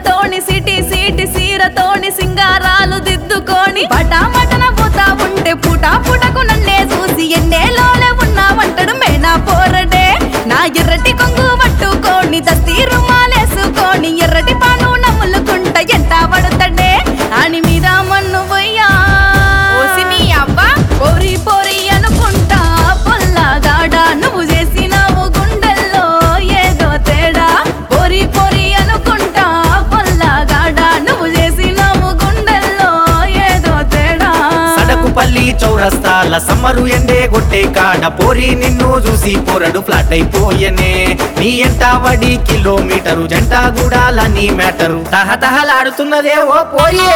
సిగ్గులతోని city సీటి సీరతోని సింగారాలు దిద్దుకొని పటామటన పోతా ఉంటే పుటా పుటకు నన్నే చూసి ఎన్నేలోనే ఉన్నావంటడు మేనా పోరడే నా ఎర్రటి కొంగు పట్టుకొని దస్తీ రుమాలేసుకొని ఎర్రటి పాను నమ్ములుకుంట ఎంత పడతడే అని మీద మన్ను పోయ్యా ఓసి నీ అవ్వ పోరి పోరి అనుకుంటా పొల్లగాడ నువ్వు చేసినావు గుండెల్లో ఏదో తేడా పోరి పోరి అనుకుంటా పొల్లగాడ నువ్వు చేసినావు గుండెల్లో ఏదో తేడా సడకు పల్లి చౌరస్తాల సమ్మరు ఎండే కొట్టే కాడ పోరి నిన్ను చూసి పొరడు ఫ్లాట్ అయిపోయనే నీ ఎంట వడి కిలోమీటరు జంట గుడాల నీ మ్యాటరు తహతహలాడుతున్నదే ఓ పోయే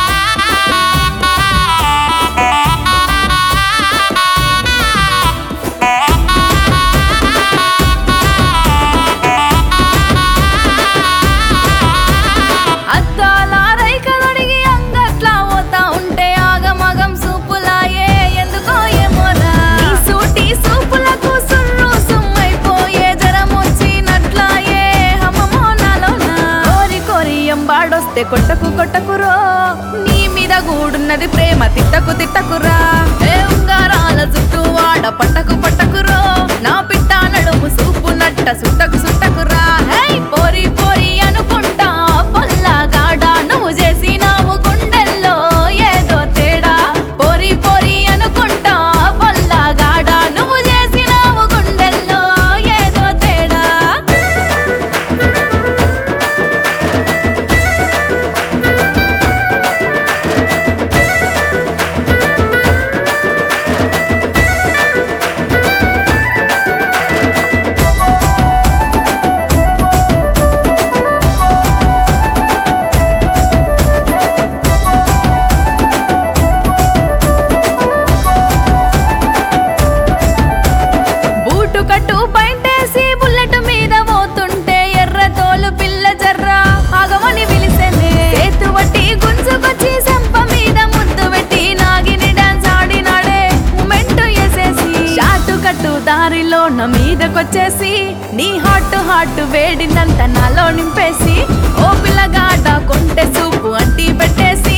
అద్దాల రైకలొడిగి అంగట్లా పోతా ఉంటే ఆగమగం సూపులాయే ఎందుకో ఏమోరా నీ సూటి సూపులకు సుర్రు సుమ్మైపోయే జరమొచ్చినట్లాయే హమ్మమో నాలోన కోరి కోరి ఎంబాడొస్తే కొట్టకు కొట్టకురో నీ మీద గూడున్నది ప్రేమ తిట్టకు తిట్టకురా ఏ ఉంగారాల చుట్టూ వాడ పట్టకు పట్టకురో నా పిట్ట నడుము సూపు నట్ట సుట్టకు సుట్టకురా హై పోరి పోరి అనుకుంటా పొల్లగాడ నువ్వు చేసినావు గుండెల్లో ఏదో తేడా పోరి పోరి అనుకుంటా పొల్లగాడ నువ్వు చేసినావు గుండెల్లో ఏదో తేడా బూటు కట్టు పైంటేసి బుల్లెట్ మీద పోతుంటే ఎర్ర తోలు పిల్ల జర్ర ఆగమని పిలిసెనే చేతు వట్టి గుంజుకొచ్చి సెంప మీద ముద్దు పెట్టి నాగిని డాన్స్ ఆడినాడే మూమెంట్ వేసేసి షాటు కట్టు దారిలో నా మీదకొచ్చేసి నీ హాట్ హాట్ వేడినంత నాలో నింపేసి ఓ పిల్లగాడ కొంటె సూపు అంటి పెట్టేసి